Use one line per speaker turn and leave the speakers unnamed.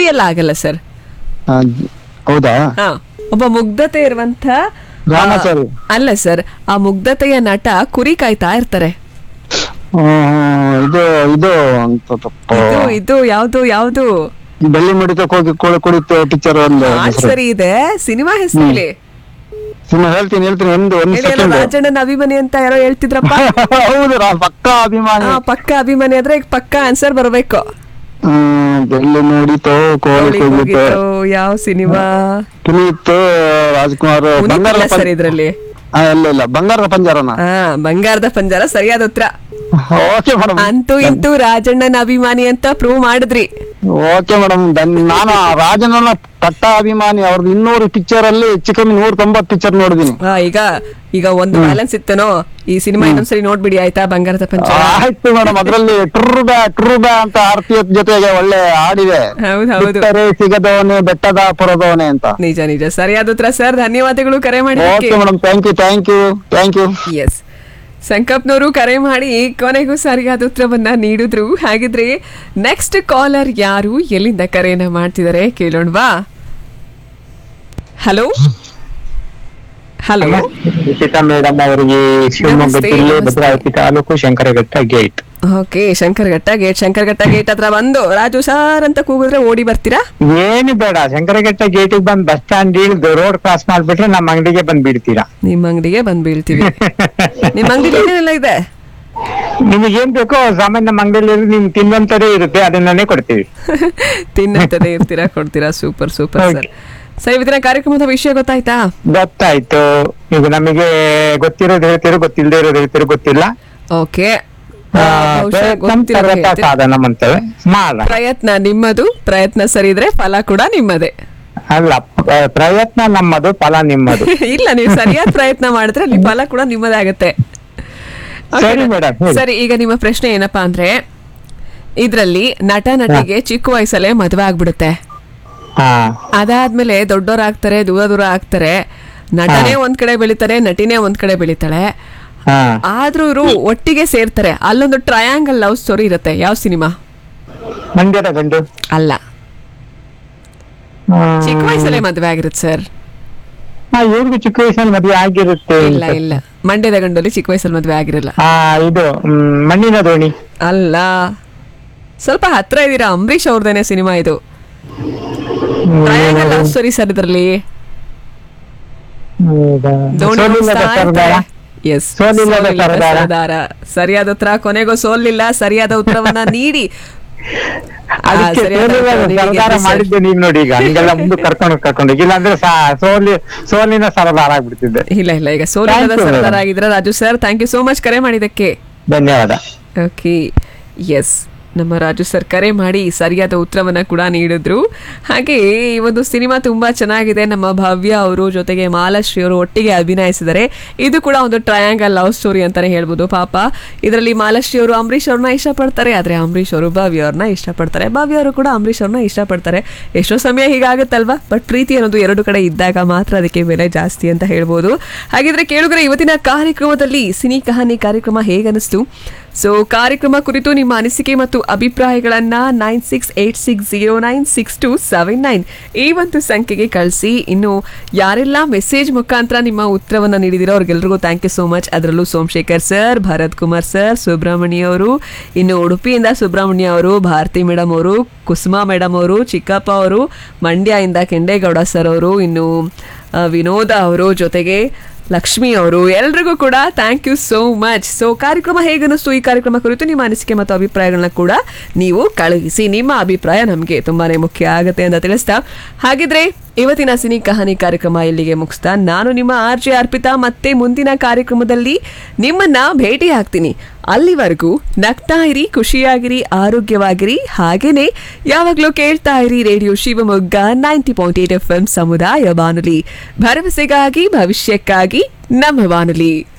ಎಲ್ಲ ಆಗಲ್ಲ ಸರ್
ಆ, ಹೌದಾ
ಹಾ ಒಬ್ಬ ಮುಗ್ಧತೆ ಇರುವಂತ
ರಾಮಾಚಾರಿ
ಅಲ್ಲ ಸರ್ ಆ ಮುಗ್ಧತೆಯ ನಟ ಕುರಿ ಕಾಯ್ತಾ ಇರ್ತಾರೆ
ಆ, ಇದು ಇದು ಅಂತ ತಪ್ಪ.
ಇದು ಇದು ಯಾವ್ದು ಯಾವ್ದು
ಬೆಳ್ಳಿ ಮುಡಿತಕ್ಕೆ ಹೋಗಿ ಕೋಳಿ ಕುಡಿತು ಪಿಕ್ಚರ್ ಒಂದು
ಹಾಡ್ ಸರಿ ಇದೆ ಸಿನಿಮಾ ಹೆಸರು ಹೇಳಿ
ಸುಮ್ಮನೆ ಹೇಳ್ತೀನಿ ಹೇಳ್ತೀನಿ ಒಂದು ಒಂದು
ಹೇಳಿ ಅಲ್ಲ,
ಸೆಕೆಂಡ್
ರಾಜಣ್ಣನ ಅಭಿಮಾನಿ ಅಂತ ಯಾರೋ ಹೇಳ್ತಿದ್ರಪ್ಪ
ಹೌದು ರಾ ಪಕ್ಕ ಅಭಿಮಾನಿ
ಆ, ಪಕ್ಕ ಅಭಿಮಾನಿ ಆದ್ರೆ ಈಗ ಪಕ್ಕ ಆನ್ಸರ್ ಬರ್ಬೇಕು
ಹ್ಮ್ ಬೆಳ್ಳಿ ಮುಡಿತು ಕೋಳಿ
ಕೋಳಿ
ಕುಡಿತು
ಕೂಗಿತು, ಯಾವ ಸಿನಿಮಾ
ಪುನೀತ್ ರಾಜ್ಕುಮಾರ್ ಬಂಗಾರದ
ಸರ್
ಪಂಜ-
ಇದ್ರಲ್ಲಿ
ಆ, ಇಲ್ಲ ಇಲ್ಲ ಬಂಗಾರದ ಪಂಜರನ
ಹಾ ಬಂಗಾರದ ಪಂಜರ ಸರಿಯಾದ ಉತ್ತರ
ಓಕೆ ಮೇಡಮ್
ಅಂತೂ ಇಂತೂ ರಾಜಣ್ಣನ ಅಭಿಮಾನಿ ಅಂತ ಪ್ರೂವ್ ಮಾಡಿದ್ರಿ
ಓಕೆ ಮೇಡಮ್ ನಾನು ಆ ರಾಜನನ್ನ ಕಟ್ಟ ಅಭಿಮಾನಿ ಅವ್ರದ್ದು ಇನ್ನೂರು ಪಿಕ್ಚರ್ ಅಲ್ಲಿ ಹೆಚ್ಚು ಕಮ್ಮಿ ನೂರ ತೊಂಬತ್ ಪಿಕ್ಚರ್ ನೋಡಿದೀನಿ
ಆ, ಈಗ ಈಗ ಒಂದು ಬ್ಯಾಲೆನ್ಸ್ ಇತ್ತನೋ ಈ ಸಿನಿಮಾ ಇನ್ನೊಂದ್ಸರಿ ನೋಡ್ಬಿಡಿ ಆಯ್ತಾ ಬಂಗಾರದ ಪಂಜರ
ಆಯ್ತು ಮೇಡಮ್ ಅದ್ರಲ್ಲಿ ಟ್ರೂ ಬ್ಯಾ ಟ್ರೂ ಬ್ಯಾ ಅಂತ ಆರ್ತಿ ಜೊತೆಗೆ ಒಳ್ಳೆ ಹಾಡಿದೆ
ಹೌದು ಹೌದು
ಬಿಟ್ಟರೆ ಸಿಗದವನೆ ಬೆಟ್ಟದ ಪುರದವನೆ ಅಂತ
ನಿಜ ನಿಜ ಸರಿಯಾದ ಉತ್ತರ ಸರ್ ಧನ್ಯವಾದಗಳು ಕರೆ
ಓಕೆ
ಮಾಡಿದ್ದಕ್ಕೆ
madam thank you thank you thank you
S ಸಂಕಪ್ನವರು ಕರೆ ಮಾಡಿ ಕೊನೆಗೂ ಸರಿಯಾದ ಉತ್ತರವನ್ನ ನೀಡಿದ್ರು ಹಾಗಿದ್ರೆ ನೆಕ್ಸ್ಟ್ ಕಾಲರ್ ಯಾರು ಎಲ್ಲಿಂದ ಕರೆಯನ್ನ ಮಾಡ್ತಿದ್ದಾರೆ ಕೇಳೋಣವಾ ಹಲೋ ಹಲೋ
ನಿಶಿತಾ ಮೇಡಮ್ ಅವರಿಗೆ ಶಿವಮೊಗ್ಗ
ನಮಸ್ತೆ,
ಜಿಲ್ಲೆ
ನಮಸ್ತೆ.
Bhadravati taluk Shankaraghatta gate
okay Shankaraghatta gate Shankaraghatta gate ಹತ್ರ ಬಂದು ರಾಜು ಸಾರ್ ಅಂತ ಕೂಗಿದ್ರೆ ಓಡಿ ಬರ್ತೀರಾ
ಏನು ಬೇಡ ಶಂಕರಘಟ್ಟ ಗೇಟಿಗೆ ಬಂದ್ ಬಸ್ ಸ್ಟ್ಯಾಂಡ್ ಇಳಿದು ರೋಡ್ ಕ್ರಾಸ್ ಮಾಡ್ಬಿಟ್ರೆ ನಮ್ಮ ಅಂಗಡಿಗೆ ಬಂದ್ ಬಿಡ್ತೀರಾ
ನಿಮ್ಮ ಅಂಗಡಿಗೆ ಬಂದ್ ಬೀಳ್ತೀವಿ ನಿಮ್ಮ ಅಂಗಡಿ ಏನೆಲ್ಲ ಇದೆ
ನಿಮಗೆ ಏನ್ ಬೇಕೋ ಸಾಮಾನ್ಯ ನಮ್ಮ ಅಂಗಡಿಯಲ್ಲಿ ನಿಮ್ ತಿನ್ನುವಂತದೇ ಇರುತ್ತೆ ಅದನ್ನೇ ಕೊಡ್ತೀವಿ
ತಿನ್ನಂತದೇ ಇರ್ತೀರಾ ಕೊಡ್ತೀರಾ ಸೂಪರ್ ಸೂಪರ್ ಸರ್ ಸರ್ ಇವತ್ತಿನ ಕಾರ್ಯಕ್ರಮದ ವಿಷಯ ಗೊತ್ತಾಯ್ತಾ
ಗೊತ್ತಾಯ್ತು ಈಗ ನಮಗೆ ಗೊತ್ತಿರೋದು ಹೇಳ್ತಿರೋ ಗೊತ್ತಿಲ್ಲದೆ ಇರೋದು ಹೇಳ್ತಿರೋ ಗೊತ್ತಿಲ್ಲ
ಓಕೆ
ಆ, ಪ್ರಯತ್ನ ಸರ್ವಥ ಸಾಧನ ಅಂತೇವೆ ಮಾಡೋಣ
ಪ್ರಯತ್ನ ನಿಮ್ಮದು ಪ್ರಯತ್ನ ಸರಿ ಇದ್ರೆ ಫಲ ಕೂಡ ನಿಮ್ಮದೇ
ಅಲ್ಲ ಪ- ಪ್ರಯತ್ನ ನಮ್ಮದು ಫಲ ನಿಮ್ಮದು
ಇಲ್ಲ ನೀವು ಸರಿಯಾದ ಪ್ರಯತ್ನ ಮಾಡಿದ್ರೆ ಅಲ್ಲಿ ಫಲ ಕೂಡ ನಿಮ್ಮದೇ ಆಗುತ್ತೆ
ಸರಿ ಮೇಡಮ್ ಹೇಳಿ.
ಸರಿ ಈಗ ನಿಮ್ಮ ಪ್ರಶ್ನೆ ಏನಪ್ಪಾ ಅಂದ್ರೆ ಇದ್ರಲ್ಲಿ ನಟ ನಟಿಗೆ ಚಿಕ್ಕ ವಯಸ್ಸಲ್ಲೇ ಮದುವೆ ಆಗ್ಬಿಡುತ್ತೆ
ಹಾ
ಅದಾದ್ಮೇಲೆ ದೊಡ್ಡೋರಾಗ್ತಾರೆ ದೂರ ದೂರ ಆಗ್ತಾರೆ ನಟನೇ ಒಂದ್ ಕಡೆ ಬೆಳಿತಾರೆ ನಟಿನೇ ಒಂದ್ ಕಡೆ ಬೆಳಿತಾಳೆ
ಹಾ
ಆದ್ರೂ ಇವ್ರು ಒಟ್ಟಿಗೆ ಸೇರ್ತಾರೆ ಅಲ್ಲೊಂದು ಟ್ರಯಾಂಗಲ್ ಲವ್ ಸ್ಟೋರಿ ಇರುತ್ತೆ ಯಾವ ಸಿನಿಮಾ
ಮಂಡ್ಯದ ಗಂಡು
ಅಲ್ಲ
ಹಾ.
ಚಿಕ್ಕ ವಯಸ್ಸಲ್ಲೇ ಮದುವೆ ಆಗಿರುತ್ತೆ ಸರ್
ಹಾ ಇವ್ರಿಗೂ ಚಿಕ್ಕ ವಯಸ್ಸಲ್ಲಿ ಮದುವೆ ಆಗಿರುತ್ತೆ
ಇಲ್ಲ ಇಲ್ಲ ಮಂಡ್ಯದ ಗಂಡಲ್ಲಿ ಚಿಕ್ಕ ವಯಸ್ಸಲ್ಲಿ ಮದುವೆ ಆಗಿರಲ್ಲ
ಹಾ ಇದು ಮ್, ಮಣ್ಣಿನ ದೋಣಿ
ಅಲ್ಲ ಸ್ವಲ್ಪ ಹತ್ರ ಇದೀರಾ ಅಂಬರೀಷ್ ಅವ್ರದೇನೆ ಸಿನಿಮಾ ಇದು ಟ್ರಯಾಂಗಲ್ ಲವ್ ಸ್ಟೋರಿ ಸರ್ ಇದರಲ್ಲಿ
ಹೌದಾ?
ದೋಣಿ
ಸೋಲಿಲ್ಲದ
ಓಡಿಸ್ತಾ
ಸರ್ದಾರ?
ಇರ್ತಾರೆ. Yes,
ಸೋಲಿಲ್ಲದ
ಸೋಲಿಲ್ಲದ
ಸರ್ದಾರ?
ಸರ್ದಾರ. ಸರಿಯಾದ ಉತ್ತರ ಕೊನೆಗೂ ಸೋಲಿಲ್ಲ ಸರಿಯಾದ ಉತ್ತರವನ್ನ ನೀಡಿ ಆ,
ಅದಕ್ಕೆ
ಸರಿಯಾದ
ಸೋಲಿಲ್ಲದ
ಉತ್ತರ ನೀಡಿ
ಸರ್ದಾರ
ಗೆದ್ದು ಸರ್.
ಮಾಡಿದ್ದೆ ನೀವ್ ನೋಡಿ ಈಗ ಹಂಗೆಲ್ಲ ಮುಂದೆ ಕರ್ಕೊಂಡು ಕರ್ಕೊಂಡು ಇಲ್ಲ ಅಂದ್ರೆ ಸಾ- ಸೋಲಿ ಸೋಲಿನ ಸರದಾರ ಆಗ್ಬಿಡ್ತಿದ್ದೆ
ಇಲ್ಲ ಇಲ್ಲ ಈಗ ಸೋಲಿಲ್ಲದ
Thank you,
ಸರ್ದಾರ
madam.
ಆಗಿದ್ರ Raju sir thank you so much ಕರೆ ಮಾಡಿದ್ದಕ್ಕೆ
ಧನ್ಯವಾದ
ಓಕೆ ಎಸ್ ನಮ್ಮ ರಾಜು ಸರ್ ಕರೆ ಮಾಡಿ ಸರಿಯಾದ ಉತ್ತರವನ್ನ ಕೂಡ ನೀಡಿದ್ರು ಹಾಗೆ ಈ ಒಂದು ಸಿನಿಮಾ ತುಂಬಾ ಚೆನ್ನಾಗಿದೆ ನಮ್ಮ ಭವ್ಯ ಅವರು ಜೊತೆಗೆ ಮಾಲಾಶ್ರೀ ಅವರು ಒಟ್ಟಿಗೆ ಅಭಿನಯಿಸಿದ್ದಾರೆ ಇದು ಕೂಡ ಒಂದು ಟ್ರಯಾಂಗಲ್ ಲವ್ ಸ್ಟೋರಿ ಅಂತಾನೆ ಹೇಳ್ಬೋದು ಪಾಪ ಇದರಲ್ಲಿ ಮಾಲಾಶ್ರೀ ಅವರು ಅಂಬರೀಷ್ ಅವ್ರನ್ನ ಇಷ್ಟಪಡ್ತಾರೆ ಆದ್ರೆ ಅಂಬರೀಷ್ ಅವರು ಭವ್ಯ ಅವ್ರನ್ನ ಇಷ್ಟಪಡ್ತಾರೆ ಭವ್ಯ ಅವರು ಕೂಡ ಅಂಬರೀಷ್ ಅವ್ರನ್ನ ಇಷ್ಟಪಡ್ತಾರೆ ಎಷ್ಟೋ ಸಮಯ ಹೀಗಾಗುತ್ತಲ್ವಾ ಬಟ್ ಪ್ರೀತಿ ಅನ್ನೋದು ಎರಡು ಕಡೆ ಇದ್ದಾಗ ಮಾತ್ರ ಅದಕ್ಕೆ ಬೆಲೆ ಜಾಸ್ತಿ ಅಂತ ಹೇಳ್ಬೋದು ಹಾಗಿದ್ರೆ ಕೇಳುಗರೆ ಇವತ್ತಿನ ಕಾರ್ಯಕ್ರಮದಲ್ಲಿ ಸಿನಿ ಕಹಾನಿ ಕಾರ್ಯಕ್ರಮ ಹೇಗನಿಸ್ತು ಸೊ ಕಾರ್ಯಕ್ರಮ ಕುರಿತು ನಿಮ್ಮ ಅನಿಸಿಕೆ ಮತ್ತು ಅಭಿಪ್ರಾಯಗಳನ್ನ nine six eight six zero nine six two seven nine ಈ ಒಂದು ಸಂಖ್ಯೆಗೆ ಕಳಿಸಿ ಇನ್ನು ಯಾರೆಲ್ಲ ಮೆಸೇಜ್ ಮುಖಾಂತರ ನಿಮ್ಮ ಉತ್ತರವನ್ನ ನೀಡಿದಿರೋ ಅವ್ರಿಗೆಲ್ರಿಗೂ ಥ್ಯಾಂಕ್ ಯು ಸೋ ಮಚ್ ಅದರಲ್ಲೂ ಸೋಮಶೇಖರ್ ಸರ್ ಭರತ್ ಕುಮಾರ್ ಸರ್ ಸುಬ್ರಹ್ಮಣ್ಯ ಅವರು ಇನ್ನು ಉಡುಪಿಯಿಂದ ಸುಬ್ರಹ್ಮಣ್ಯ ಅವರು ಭಾರತಿ ಮೇಡಮ್ ಅವರು ಕುಸುಮಾ ಮೇಡಮ್ ಅವರು ಚಿಕ್ಕಪ್ಪ ಅವರು ಮಂಡ್ಯದಿಂದ ಕೆಂಡೇಗೌಡ ಸರ್ ಅವರು ಇನ್ನು ಆ, ವಿನೋದ ಅವರು ಜೊತೆಗೆ ಲಕ್ಷ್ಮಿ ಅವರು ಎಲ್ರಿಗೂ ಕೂಡ thank you so much so ಕಾರ್ಯಕ್ರಮ ಹೇಗನ್ನಿಸ್ತು ಈ ಕಾರ್ಯಕ್ರಮ ಕುರಿತು ನಿಮ್ಮ ಅನಿಸಿಕೆ ಮತ್ತು ಅಭಿಪ್ರಾಯಗಳನ್ನ ಕೂಡ ನೀವು ಕಳುಹಿಸಿ ನಿಮ್ಮ ಅಭಿಪ್ರಾಯ ನಮಗೆ ತುಂಬಾನೇ ಮುಖ್ಯ ಆಗುತ್ತೆ ಅಂತ ತಿಳಿಸ್ತಾ ಹಾಗಿದ್ರೆ ಇವತ್ತಿನ ಸಿನಿ ಕಹಾನಿ ಕಾರ್ಯಕ್ರಮ ಇಲ್ಲಿಗೆ ಮುಗಿಸ್ತಾ ನಾನು ನಿಮ್ಮ ಆರ್ ಜೆ ಅರ್ಪಿತಾ ಮತ್ತೆ ಮುಂದಿನ ಕಾರ್ಯಕ್ರಮದಲ್ಲಿ ನಿಮ್ಮನ್ನ ಭೇಟಿ ಆಗ್ತೀನಿ ಅಲ್ಲಿವರೆಗೂ ನಗ್ತಾ ಇರಿ ಖುಷಿಯಾಗಿರಿ ಆರೋಗ್ಯವಾಗಿರಿ ಹಾಗೇನೆ ಯಾವಾಗಲೂ ಕೇಳ್ತಾ ಇರಿ radio Shivamogga ninety point eight F M ಸಮುದಾಯ ಬಾನುಲಿ ಭರವಸೆಗಾಗಿ ಭವಿಷ್ಯಕ್ಕಾಗಿ ನಮ್ಮ ಬಾನುಲಿ